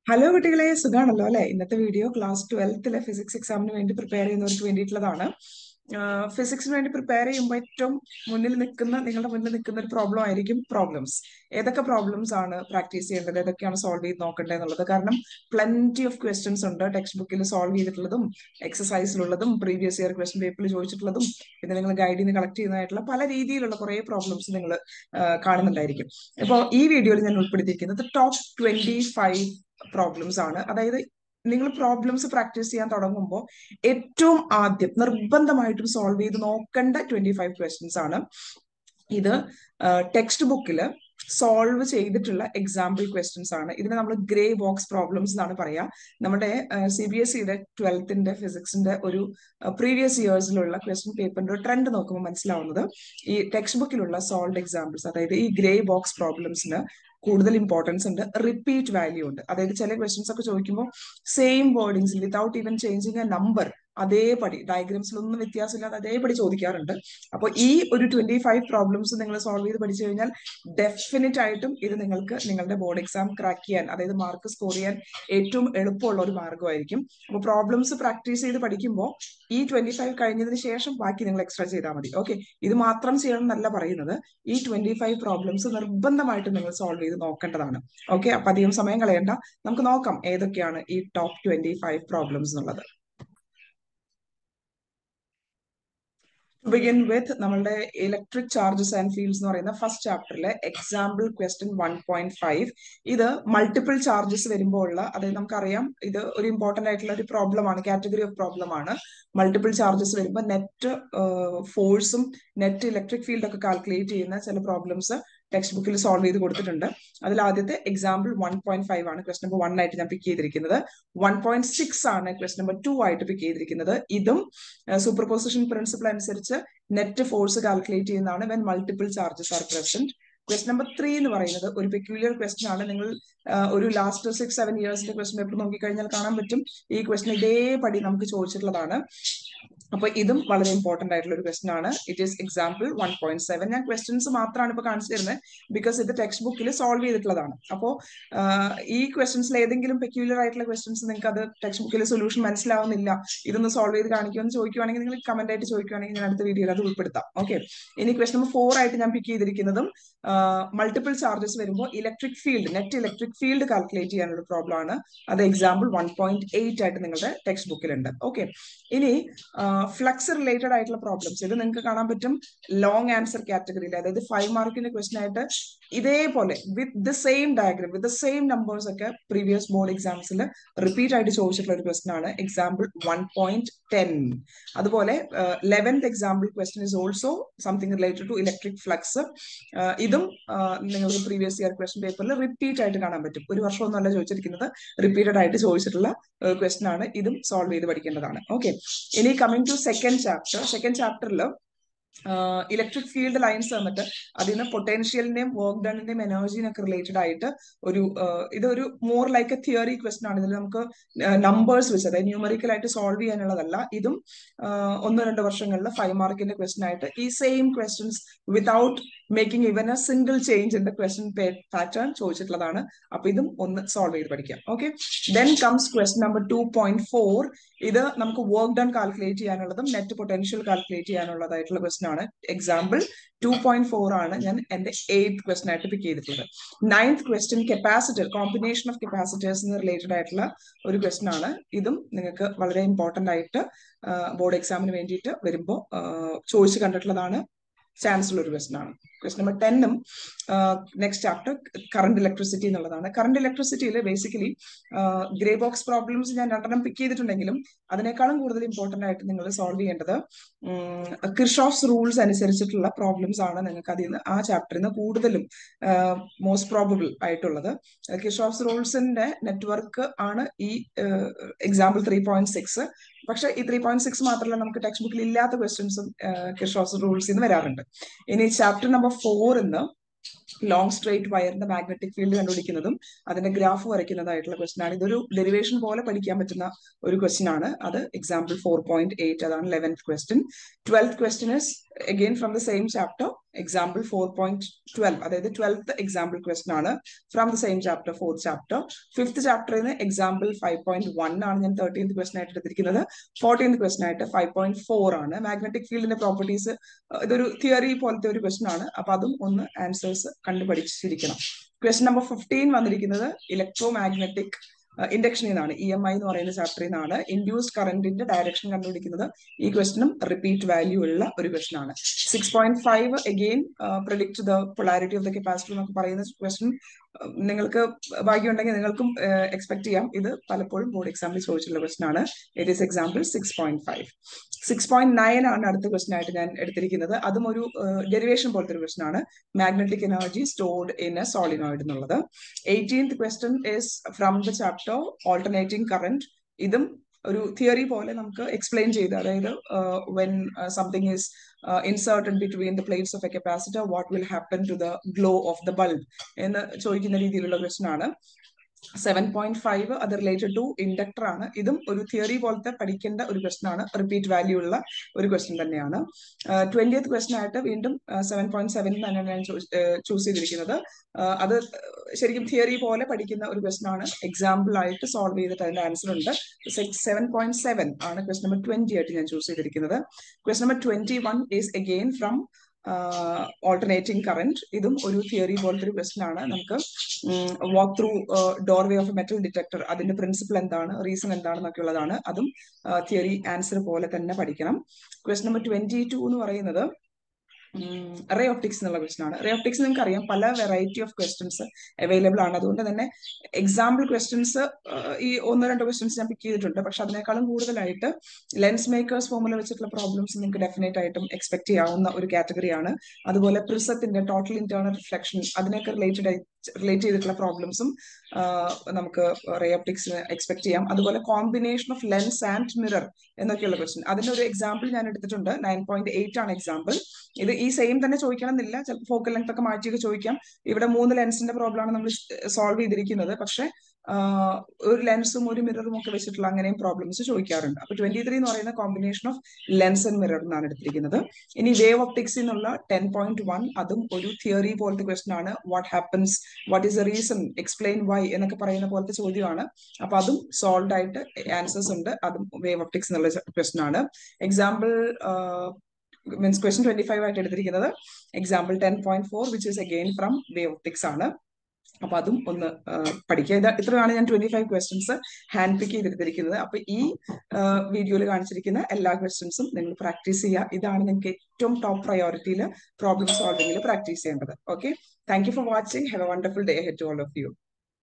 hello കുട്ടികളെ സുഖാണല്ലോ അല്ലെ ഇന്നത്തെ വീഡിയോ ക്ലാസ് ട്വൽത്തിലെ ഫിസിക്സ് എക്സാമിന് വേണ്ടി പ്രിപ്പയർ ചെയ്യുന്നവർക്ക് വേണ്ടിയിട്ടുള്ളതാണ് ഫിസിക്സിന് വേണ്ടി പ്രിപ്പയർ ചെയ്യുമ്പോൾ ഏറ്റവും മുന്നിൽ നിൽക്കുന്ന നിങ്ങളുടെ മുന്നിൽ നിൽക്കുന്ന ഒരു പ്രോബ്ലം ആയിരിക്കും പ്രോബ്ലംസ് ഏതൊക്കെ പ്രോബ്ലംസ് ആണ് പ്രാക്ടീസ് ചെയ്യേണ്ടത് ഏതൊക്കെയാണ് സോൾവ് ചെയ്ത് നോക്കേണ്ടത് എന്നുള്ളത് കാരണം പ്ലന്റി ഓഫ് ക്വസ്റ്റ്യൻസ് ഉണ്ട് ടെക്സ്റ്റ് ബുക്കിൽ സോൾവ് ചെയ്തിട്ടുള്ളതും എക്സസൈസിലുള്ളതും പ്രീവിയസ് ഇയർ ക്വസ്റ്റ്യൻ പേപ്പറിൽ ചോദിച്ചിട്ടുള്ളതും പിന്നെ നിങ്ങൾ ഗൈഡിൽ നിന്ന് കളക്ട് ചെയ്യുന്നതായിട്ടുള്ള പല രീതിയിലുള്ള കുറെ പ്രോബ്ലംസ് നിങ്ങൾ കാണുന്നുണ്ടായിരിക്കും അപ്പോൾ ഈ വീഡിയോയിൽ ഞാൻ ഉൾപ്പെടുത്തിയിരിക്കുന്നത് ടോപ്പ് ട്വന്റി ഫൈവ് പ്രോബ്ലംസ് ആണ് അതായത് നിങ്ങൾ പ്രോബ്ലംസ് പ്രാക്ടീസ് ചെയ്യാൻ തുടങ്ങുമ്പോൾ ഏറ്റവും ആദ്യം നിർബന്ധമായിട്ടും സോൾവ് ചെയ്ത് നോക്കേണ്ട ട്വന്റി ഫൈവ് ക്വസ്റ്റ്യൻസ് ആണ് ഇത് ടെക്സ്റ്റ് ബുക്കിൽ സോൾവ് ചെയ്തിട്ടുള്ള എക്സാമ്പിൾ ക്വസ്റ്റ്യൻസ് ആണ് ഇതിനെ നമ്മൾ ഗ്രേ ബോക്സ് പ്രോബ്ലംസ് എന്നാണ് പറയാ നമ്മുടെ സി ബി എസ് സിയുടെ ട്വൽത്തിന്റെ ഫിസിക്സിന്റെ ഒരു പ്രീവിയസ് ഇയേഴ്സിലുള്ള ക്വസ്റ്റ്യൻ പേപ്പറിന്റെ ട്രെൻഡ് നോക്കുമ്പോൾ മനസ്സിലാവുന്നത് ഈ ടെക്സ്റ്റ് ബുക്കിലുള്ള സോൾവ് എക്സാമ്പിൾസ് അതായത് ഈ ഗ്രേ ബോക്സ് പ്രോബ്ലംസിന് കൂടുതൽ ഇമ്പോർട്ടൻസ് ഉണ്ട് റിപ്പീറ്റ് വാല്യൂ ഉണ്ട് അതായത് ചില ക്വസ്റ്റ്യൻസ് ഒക്കെ ചോദിക്കുമ്പോൾ സെയിം വേർഡിങ്സിൽ without even changing a number അതേപടി ഡയഗ്രാംസിലൊന്നും വ്യത്യാസമില്ലാതെ അതേപടി ചോദിക്കാറുണ്ട് അപ്പോൾ ഈ ഒരു ട്വന്റി ഫൈവ് പ്രോബ്ലംസ് നിങ്ങൾ സോൾവ് ചെയ്ത് പഠിച്ചു കഴിഞ്ഞാൽ ഡെഫിനറ്റ് ആയിട്ടും ഇത് നിങ്ങൾക്ക് നിങ്ങളുടെ ബോർഡ് എക്സാം ക്രാക്ക് ചെയ്യാൻ അതായത് മാർക്ക് സ്കോർ ചെയ്യാൻ ഏറ്റവും എളുപ്പമുള്ള ഒരു മാർഗമായിരിക്കും അപ്പോൾ പ്രോബ്ലംസ് പ്രാക്ടീസ് ചെയ്ത് പഠിക്കുമ്പോൾ ഈ ട്വന്റി ഫൈവ് കഴിഞ്ഞതിന് ശേഷം ബാക്കി നിങ്ങൾ എക്സ്ട്രാ ചെയ്താൽ മതി ഓക്കെ ഇത് മാത്രം ചെയ്യണം എന്നല്ല പറയുന്നത് ഈ ട്വന്റി ഫൈവ് പ്രോബ്ലംസ് നിർബന്ധമായിട്ടും നിങ്ങൾ സോൾവ് ചെയ്ത് നോക്കേണ്ടതാണ് ഓക്കെ അപ്പൊ അധികം സമയം കളയണ്ട നമുക്ക് നോക്കാം ഏതൊക്കെയാണ് ഈ ടോപ്പ് ട്വന്റി ഫൈവ് പ്രോബ്ലംസ് എന്നുള്ളത് ടു ബിഗിൻ വിത്ത് നമ്മളുടെ ഇലക്ട്രിക് ചാർജസ് ആൻഡ് ഫീൽഡ്സ് എന്ന് പറയുന്ന ഫസ്റ്റ് ചാപ്റ്ററിലെ example question one point five ഇത് മൾട്ടിപ്പിൾ ചാർജസ് വരുമ്പോൾ ഉള്ള അതായത് നമുക്കറിയാം ഇത് ഒരു ഇമ്പോർട്ടന്റ് ആയിട്ടുള്ള ഒരു പ്രോബ്ലം ആണ് കാറ്റഗറി ഓഫ് പ്രോബ്ലം ആണ് മൾട്ടിപ്പിൾ ചാർജസ് വരുമ്പോൾ നെറ്റ് ഫോഴ്സും നെറ്റ് ഇലക്ട്രിക് ഫീൽഡ് ഒക്കെ കാൽക്കുലേറ്റ് ചെയ്യുന്ന ചില പ്രോബ്ലംസ് ടെക്സ്റ്റ് ബുക്കിൽ സോൾവ് ചെയ്ത് കൊടുത്തിട്ടുണ്ട് അതിൽ ആദ്യത്തെ എക്സാമ്പിൾ വൺ പോയിന്റ് ഫൈവ് ആണ് ക്വസ്റ്റ് നമ്പർ വൺ ആയിട്ട് ഞാൻ പിക്ക് ചെയ്തിരിക്കുന്നത് വൺ പോയിന്റ് സിക്സ് ആണ് ക്വസ്റ്റ് നമ്പർ ടു ആയിട്ട് പിക്ക് ചെയ്തിരിക്കുന്നത് ഇതും സൂപ്പർ പൊസിഷൻ പ്രിൻസിപ്പിൾ അനുസരിച്ച് നെറ്റ് ഫോഴ്സ് കാൽക്കുലേറ്റ് ചെയ്യുന്നതാണ് when multiple charges are present quest number three എന്ന് പറയുന്നത് ഒരു പെക്യുലിയർ ക്വസ്റ്റൻ ആണ് നിങ്ങൾ ഒരു ലാസ്റ്റ് സിക്സ് സെവൻ ഇയേഴ്സിന്റെ ക്വസ്റ്റൻ പേപ്പർ നോക്കിക്കഴിഞ്ഞാൽ കാണാൻ പറ്റും ഈ ക്വസ്റ്റൻ ഇതേപടി നമുക്ക് ചോദിച്ചിട്ടുള്ളതാണ് അപ്പൊ ഇതും വളരെ ഇമ്പോർട്ടന്റ് ആയിട്ടുള്ള ഒരു ക്വസ്റ്റൻ ആണ് it is example one point seven ഞാൻ ക്വസ്റ്റൻസ് മാത്രമാണ് ഇപ്പൊ കാണിച്ചു തരുന്നത് ബിക്കോസ് ഇത് ടെക്സ്റ്റ് ബുക്കിൽ സോൾവ് ചെയ്തിട്ടുള്ളതാണ് അപ്പോ ഈ ക്വസ്റ്റൻസിൽ ഏതെങ്കിലും പെക്യുലർ ആയിട്ടുള്ള ക്വസ്റ്റൻസ് നിങ്ങൾക്ക് അത് ടെക്സ്റ്റ് ബുക്കിൽ സൊല്യൂഷൻ മനസ്സിലാവുന്നില്ല ഇതൊന്ന് സോൾവ് ചെയ്ത് കാണിക്കുമെന്ന് ചോദിക്കുവാണെങ്കിൽ നിങ്ങൾ കമന്റ് ആയിട്ട് ചോദിക്കുവാണെങ്കിൽ ഞാൻ അടുത്ത വീഡിയോയിൽ അത് ഉൾപ്പെടുത്താം ഓക്കെ ഇനി ക്വസ്റ്റൻ നമ്പർ ഫോർ ആയിട്ട് ഞാൻ പിക്ക് ചെയ്തിരിക്കുന്നതും മൾട്ടിപ്പിൾ ചാർജസ് വരുമ്പോൾ electric field net electric field calculate ചെയ്യാനുള്ള പ്രോബ്ലം ആണ് അത് എക്സാമ്പിൾ വൺ പോയിന്റ് എയ്റ്റ് ആയിട്ട് നിങ്ങളുടെ ടെക്സ്റ്റ് ബുക്കിലുണ്ട് ഓക്കെ ഇനി ഫ്ലക്സ് റിലേറ്റഡ് ആയിട്ടുള്ള പ്രോബ്ലംസ് ഇത് നിങ്ങൾക്ക് കാണാൻ പറ്റും ലോങ് ആൻസർ കാറ്റഗറിയിൽ അതായത് ഫൈവ് മാർക്കിന്റെ ക്വസ്റ്റൻ ആയിട്ട് ഇതേപോലെ with the same diagram with the same numbers ഒക്കെ പ്രീവിയസ് ബോർഡ് എക്സാംസിൽ റിപ്പീറ്റ് ആയിട്ട് ചോദിച്ചിട്ടുള്ള ഒരു ക്വസ്റ്റൻ ആണ് എക്സാമ്പിൾ വൺ പോയിന്റ് ടെൻ അതുപോലെ eleventh example question is also something related to electric flux ഇതും നിങ്ങൾക്ക് പ്രീവിയസ് ഇയർ ക്വസ്റ്റൻ പേപ്പറിൽ റിപ്പീറ്റ് ആയിട്ട് കാണാൻ പറ്റും ഒരു വർഷമൊന്നുമല്ല ചോദിച്ചിരിക്കുന്നത് റിപ്പീറ്റഡ് ആയിട്ട് ചോദിച്ചിട്ടുള്ള ക്വസ്റ്റൻ ആണ് ഇതും സോൾവ് ചെയ്ത് പഠിക്കേണ്ടതാണ് ഓക്കെ ഇനി coming to second chapter second ചാപ്റ്ററിൽ ഇലക്ട്രിക് ഫീൽഡ് ലൈൻസ് തന്നിട്ട് അതിന് പൊട്ടൻഷ്യലിന്റെയും വർക്ക് ഡണിന്റെയും എനർജിനൊക്കെ റിലേറ്റഡ് ആയിട്ട് ഒരു ഇതൊരു more like a theory question ആണ് ഇതിൽ നമുക്ക് നമ്പേഴ്സ് വെച്ച് അതായത് ന്യൂമറിക്കൽ ആയിട്ട് സോൾവ് ചെയ്യാനുള്ളതല്ല ഇതും ഒന്ന് രണ്ട് വർഷങ്ങളിൽ ഫൈവ് മാർക്കിന്റെ ക്വസ്റ്റൻ ആയിട്ട് ഈ same questions without making even a single change in the question pattern ചോദിച്ചിട്ടുള്ളതാണ് അപ്പൊ ഇതും ഒന്ന് സോൾവ് ചെയ്ത് പഠിക്കാം okay then comes question number two point four ഇത് നമുക്ക് വർക്ക് ഡൺ കാൽക്കുലേറ്റ് ചെയ്യാനുള്ളതും നെറ്റ് പൊട്ടൻഷ്യൽ കാൽക്കുലേറ്റ് ചെയ്യാനുള്ളതായിട്ടുള്ള ക്വസ്റ്റൻ ആണ് എക്സാമ്പിൾ ടു പോയിന്റ് ഫോർ ആണ് ഞാൻ എന്റെ എയ്ത്ത് ക്വസ്റ്റൻ ആയിട്ട് പിക്ക് ചെയ്തിട്ടുള്ളത് ninth question capacitor combination of കപ്പാസിറ്റേഴ്സിന് റിലേറ്റഡ് ആയിട്ടുള്ള ഒരു ക്വസ്റ്റൻ ആണ് ഇതും നിങ്ങൾക്ക് വളരെ ഇമ്പോർട്ടന്റ് ആയിട്ട് ബോർഡ് എക്സാമിന് വേണ്ടിയിട്ട് വരുമ്പോൾ ചോദിച്ചു കണ്ടിട്ടുള്ളതാണ് ചാൻസ് ഉള്ള ഒരു ക്വസ്റ്റൻ ആണ് ക്വസ്റ്റൻ നമ്പർ ടെന്നും നെക്സ്റ്റ് ചാപ്റ്റർ കറണ്ട് ഇലക്ട്രിസിറ്റി എന്നുള്ളതാണ് കറണ്ട് ഇലക്ട്രിസിറ്റിയിൽ ബേസിക്കലി ഗ്രേ ബോക്സ് പ്രോബ്ലംസ് ഞാൻ രണ്ടെണ്ണം പിക്ക് ചെയ്തിട്ടുണ്ടെങ്കിലും അതിനേക്കാളും കൂടുതൽ ഇമ്പോർട്ടന്റ് ആയിട്ട് നിങ്ങൾ സോൾവ് ചെയ്യേണ്ടത് കിർഷോഫ്സ് റൂൾസ് അനുസരിച്ചിട്ടുള്ള പ്രോബ്ലംസ് ആണ് നിങ്ങൾക്ക് അതിൽ നിന്ന് ആ ചാപ്റ്ററിൽ നിന്ന് കൂടുതലും മോസ്റ്റ് പ്രോബബിൾ ആയിട്ടുള്ളത് കിർഷോഫ്സ് റൂൾസിന്റെ നെറ്റ്വർക്ക് ആണ് ഈ എക്സാമ്പിൾ ത്രീ പോയിന്റ് സിക്സ് പക്ഷെ ഈ ത്രീ പോയിന്റ് സിക്സ് മാത്രമല്ല നമുക്ക് ടെക്സ്റ്റ് ബുക്കിൽ ഇല്ലാത്ത ക്വസ്റ്റ്യൻസും കിർഷോഫ്സ് റൂൾസിൽ നിന്ന് വരാറുണ്ട് ഇനി ചാപ്റ്റർ നമ്പർ ഫോർ ഇന്ന് ലോങ് സ്ട്രേറ്റ് വയറിന്റെ മാഗ്നറ്റിക് ഫീൽഡ് കണ്ടുപിടിക്കുന്നതും അതിന്റെ ഗ്രാഫ് വരയ്ക്കുന്നതായിട്ടുള്ള ക്വസ്റ്റൻ ആണ് ഇതൊരു ഡെറിവേഷൻ പോലെ പഠിക്കാൻ പറ്റുന്ന ഒരു ക്വസ്റ്റൻ ആണ് അത് എക്സാമ്പിൾ ഫോർ പോയിന്റ് എയ്റ്റ് അതാണ് eleventh question twelfth question is again from the same chapter example four point twelve അതായത് ട്വൽത്ത് എക്സാമ്പിൾ ക്വസ്റ്റൻ ആണ് from the same chapter fourth chapter fifth ചാപ്റ്ററിൽ നിന്ന് എക്സാമ്പിൾ ഫൈവ് പോയിന്റ് വൺ ആണ് ഞാൻ thirteenth question ആയിട്ട് എടുത്തിരിക്കുന്നത് fourteenth question ആയിട്ട് five point four ആണ് മാഗ്നറ്റിക് ഫീൽഡിന്റെ പ്രോപ്പർട്ടീസ് ഇതൊരു തിയറി പോലത്തെ ഒരു ക്വസ്റ്റൻ ആണ് അപ്പൊ അതും ഒന്ന് ആൻസേഴ്സ് കണ്ടുപഠിച്ചിരിക്കണം ക്വസ്റ്റൻ നമ്പർ ഫിഫ്റ്റീൻ വന്നിരിക്കുന്നത് ഇലക്ട്രോ മാഗ്നറ്റിക് ഇൻഡക്ഷനിൽ നിന്നാണ് ഇ എം ഐ എന്ന് പറയുന്ന ചാപ്റ്ററിൽ നിന്നാണ് ഇൻഡ്യൂസ്ഡ് കറന്റിന്റെ ഡയറക്ഷൻ കണ്ടുപിടിക്കുന്നത് ഈ ക്വസ്റ്റനും റിപ്പീറ്റ് വാല്യൂ ഉള്ള ഒരു ക്വസ്റ്റൻ ആണ് six point five again predict the polarity of the capacity എന്നൊക്കെ പറയുന്ന ക്വസ്റ്റൻ നിങ്ങൾക്ക് ഭാഗ്യമുണ്ടെങ്കിൽ നിങ്ങൾക്കും എക്സ്പെക്ട് ചെയ്യാം ഇത് പലപ്പോഴും ബോർഡ് എക്സാമിൽ ചോദിച്ചിട്ടുള്ള ക്വസ്റ്റൻ ആണ് it is example six point five six point nine ആണ് അടുത്ത ക്വസ്റ്റൻ ആയിട്ട് ഞാൻ എടുത്തിരിക്കുന്നത് അതും ഒരു ഡെറിവേഷൻ പോലത്തെ ഒരു ക്വസ്റ്റൻ ആണ് magnetic energy stored in a solenoid എന്നുള്ളത് eighteenth question is from the chapter alternating current ഇതും ഒരു തിയറി പോലെ നമുക്ക് എക്സ്പ്ലെയിൻ ചെയ്ത് അതായത് when something is inserted between the plates of a capacitor what will happen to the glow of the bulb എന്ന് ചോദിക്കുന്ന രീതിയിലുള്ള ക്വസ്റ്റൻ ആണ് സെവൻ പോയിന്റ് ഫൈവ് അത് റിലേറ്റഡ് ടു ഇൻഡക്ടർ ആണ് ഇതും ഒരു തിയറി പോലത്തെ പഠിക്കേണ്ട ഒരു ക്വസ്റ്റൻ ആണ് റിപ്പീറ്റ് വാല്യൂ ഉള്ള ഒരു ക്വസ്റ്റൻ തന്നെയാണ് ട്വന്റിയത്ത് ക്വസ്റ്റൻ ആയിട്ട് വീണ്ടും സെവൻ പോയിന്റ് സെവൻ തന്നെയാണ് ഞാൻ ചൂസ് ചെയ്തിരിക്കുന്നത് അത് ശരിക്കും തിയറി പോലെ പഠിക്കുന്ന ഒരു ക്വസ്റ്റൻ ആണ് എക്സാമ്പിൾ ആയിട്ട് സോൾവ് ചെയ്തിട്ട് അതിന്റെ ആൻസർ ഉണ്ട് സെവൻ പോയിന്റ് സെവൻ ആണ് ക്വസ്റ്റൻ നമ്പർ ട്വന്റി ആയിട്ട് ഞാൻ ചൂസ് ചെയ്തിരിക്കുന്നത് question number twenty one is again from alternating current ഇതും ഒരു തിയറി പോലത്തെ ഒരു ക്വസ്റ്റൻ ആണ് നമുക്ക് walk through doorway of metal detector അതിന്റെ പ്രിൻസിപ്പിൾ എന്താണ് റീസൺ എന്താണെന്നൊക്കെ ഉള്ളതാണ് അതും തിയറി ആൻസർ പോലെ തന്നെ പഠിക്കണം ക്വസ്റ്റൻ നമ്പർ ട്വന്റി ടു എന്ന് പറയുന്നത് റേ ഓപ്റ്റിക്സ് എന്നുള്ള ക്വസ്റ്റൻ ആണ് റേ ഓപ്റ്റിക്സ് നിങ്ങൾക്ക് അറിയാം പല വെറൈറ്റി ഓഫ് ക്വസ്റ്റൻസ് അവൈലബിൾ ആണ് അതുകൊണ്ട് തന്നെ എക്സാമ്പിൾ ക്വസ്റ്റൻസ് ഈ ഒന്നോ രണ്ടോ ക്വസ്റ്റൻസ് ഞാൻ പിക്ക് ചെയ്തിട്ടുണ്ട് പക്ഷെ അതിനേക്കാളും കൂടുതലായിട്ട് ലെൻസ് മേക്കേഴ്സ് ഫോമുല വെച്ചിട്ടുള്ള പ്രോബ്ലംസ് നിങ്ങൾക്ക് ഡെഫിനറ്റ് ആയിട്ടും എക്സ്പെക്ട് ചെയ്യാവുന്ന ഒരു കാറ്റഗറിയാണ് അതുപോലെ പ്രിസത്തിന്റെ ടോട്ടൽ ഇന്റേണൽ റിഫ്ലക്ഷൻ അതിനൊക്കെ റിലേറ്റഡ് റിലേറ്റ് ചെയ്തിട്ടുള്ള പ്രോബ്ലംസും നമുക്ക് റേ ഓപ്റ്റിക്സിന് എക്സ്പെക്ട് ചെയ്യാം അതുപോലെ combination of lens and mirror എന്നൊക്കെയുള്ള ക്വസ്റ്റൻ അതിന്റെ ഒരു എക്സാമ്പിൾ ഞാൻ എടുത്തിട്ടുണ്ട് നയൻ പോയിന്റ് എയ്റ്റ് ആണ് എക്സാമ്പിൾ ഇത് ഈ സെയിം തന്നെ ചോദിക്കണം എന്നില്ല ചിലപ്പോൾ ഫോക്കൽ ലെങ്ത് ഒക്കെ മാറ്റിയൊക്കെ ചോദിക്കാം ഇവിടെ മൂന്ന് ലെൻസിന്റെ പ്രോബ്ലം ആണ് നമ്മൾ സോൾവ് ചെയ്തിരിക്കുന്നത് പക്ഷെ ഒരു ലെൻസും ഒരു മിററും ഒക്കെ വെച്ചിട്ടുള്ള അങ്ങനെയും പ്രോബ്ലംസ് ചോദിക്കാറുണ്ട് അപ്പൊ ട്വന്റി ത്രീ എന്ന് പറയുന്ന combination of lens and mirror എന്നാണ് എടുത്തിരിക്കുന്നത് ഇനി വേവ് ഓപ്റ്റിക്സ് എന്നുള്ള ടെൻ പോയിന്റ് വൺ അതും ഒരു തിയറി പോലത്തെ ക്വസ്റ്റൻ ആണ് what happens what is the reason explain why എന്നൊക്കെ പറയുന്ന പോലത്തെ ചോദ്യമാണ് അപ്പൊ അതും സോൾവ് ആയിട്ട് ആൻസേഴ്സ് ഉണ്ട് അതും വേവ് ഓപ്റ്റിക്സ് എന്നുള്ള ക്വസ്റ്റൻ ആണ് example means question twenty five ആയിട്ട് എടുത്തിരിക്കുന്നത് example ten point four which is again from wave optics ആണ് അപ്പൊ അതും ഒന്ന് പഠിക്കുക ഇത് ഇത്രയാണ് ഞാൻ twenty five questions handpick ചെയ്തെടുത്തിരിക്കുന്നത് അപ്പൊ ഈ വീഡിയോയിൽ കാണിച്ചിരിക്കുന്ന എല്ലാ ക്വസ്റ്റൻസും നിങ്ങൾ പ്രാക്ടീസ് ചെയ്യുക ഇതാണ് നിങ്ങൾക്ക് ഏറ്റവും ടോപ്പ് പ്രയോറിറ്റിയിൽ പ്രോബ്ലം സോൾവിംഗിൽ പ്രാക്ടീസ് ചെയ്യേണ്ടത് okay thank you for watching have a wonderful day head to all of U